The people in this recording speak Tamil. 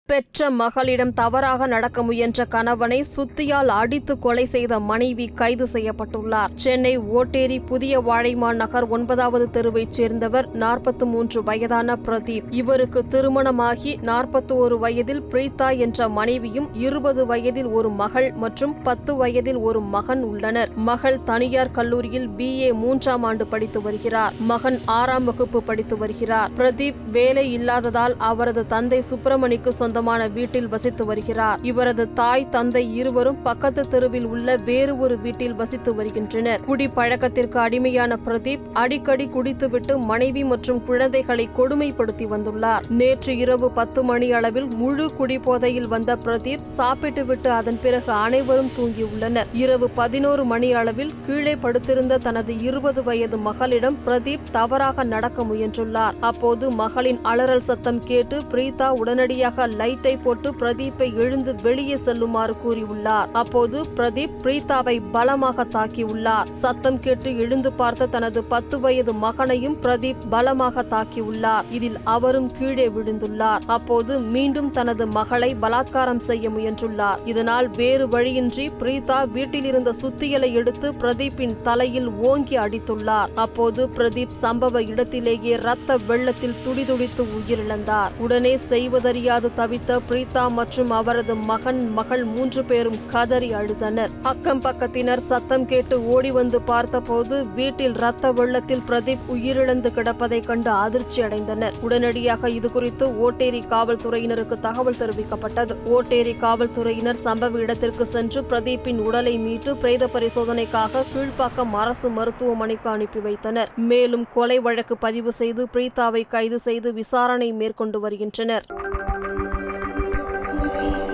பெற்ற மகளிடம் தவறாக நடக்க முயன்ற கணவனை சுத்தியால் அடித்து கொலை செய்த மனைவி கைது செய்யப்பட்டுள்ளார் சென்னை ஓட்டேரி புதிய வாழைமான் நகர் ஒன்பதாவது தெருவைச் சேர்ந்தவர் நாற்பத்தி மூன்று வயதான பிரதீப் இவருக்கு திருமணமாகி நாற்பத்தி ஒரு வயதில் பிரீதா என்ற மனைவியும் இருபது வயதில் ஒரு மகள் மற்றும் பத்து வயதில் ஒரு மகன் உள்ளனர் மகள் தனியார் கல்லூரியில் பிஏ மூன்றாம் ஆண்டு படித்து வருகிறார் மகன் ஆறாம் வகுப்பு படித்து வருகிறார் பிரதீப் வேலை இல்லாததால் அவரது தந்தை சுப்பிரமணிக்கு சொந்தமான வீட்டில் வசித்து வருகிறார் இவரது தாய் தந்தை இருவரும் பக்கத்து தெருவில் உள்ள வேறு ஒரு வீட்டில் வசித்து வருகின்றனர் குடி பழக்கத்திற்கு அடிமையான பிரதீப் அடிக்கடி குடித்துவிட்டு மனைவி மற்றும் குழந்தைகளை கொடுமைப்படுத்தி வந்துள்ளார் நேற்று இரவு பத்து மணி அளவில் முழு குடிபோதையில் வந்த பிரதீப் சாப்பிட்டுவிட்டு அதன் பிறகு அனைவரும் தூங்கியுள்ளனர் இரவு பதினோரு மணி அளவில் கீழே படுத்திருந்த தனது இருபது வயது மகளிடம் பிரதீப் தவறாக நடக்க முயன்றுள்ளார் அப்போது மகளின் அலறல் சத்தம் கேட்டு பிரீதா உடனடியாக லைட்டை போட்டு பிரதீப்பை எழுந்து வெளியே செல்லுமாறு கூறியுள்ளார் அப்போது பிரதீப் பிரீதாவை பலமாக தாக்கியுள்ளார் சத்தம் கேட்டு எழுந்து பார்த்த தனது பத்து வயது மகனையும் பிரதீப் பலமாக தாக்கியுள்ளார் இதில் அவரும் கீழே விழுந்துள்ளார் அப்போது மீண்டும் தனது மகளை பலாத்காரம் செய்ய முயன்றுள்ளார் இதனால் வேறு வழியின்றி பிரீதா வீட்டில் இருந்த சுத்தியலை எடுத்து பிரதீப்பின் தலையில் ஓங்கி அடித்துள்ளார் அப்போது பிரதீப் சம்பவ இடத்திலேயே ரத்த வெள்ளத்தில் துடிதுடித்து உயிரிழந்தார் உடனே செய்வதறியாது தவித்த பிரீதா மற்றும் அவரது மகன் மகள் மூன்று பேரும் கதறி அழுதனர் அக்கம் பக்கத்தினர் சத்தம் கேட்டு ஓடி வந்து பார்த்தபோது வீட்டில் ரத்த வெள்ளத்தில் பிரதீப் உயிரிழந்து கிடப்பதை கண்டு அதிர்ச்சி அடைந்தனர் உடனடியாக இதுகுறித்து ஓட்டேரி காவல்துறையினருக்கு தகவல் தெரிவிக்கப்பட்டது ஓட்டேரி காவல்துறையினர் சம்பவ இடத்திற்கு சென்று பிரதீப்பின் உடலை மீட்டு பிரேத பரிசோதனைக்காக கீழ்ப்பாக்கம் அரசு மருத்துவமனைக்கு அனுப்பி வைத்தனர் மேலும் கொலை வழக்கு பதிவு செய்து பிரீதாவை கைது செய்து விசாரணை மேற்கொண்டு வருகின்றனர்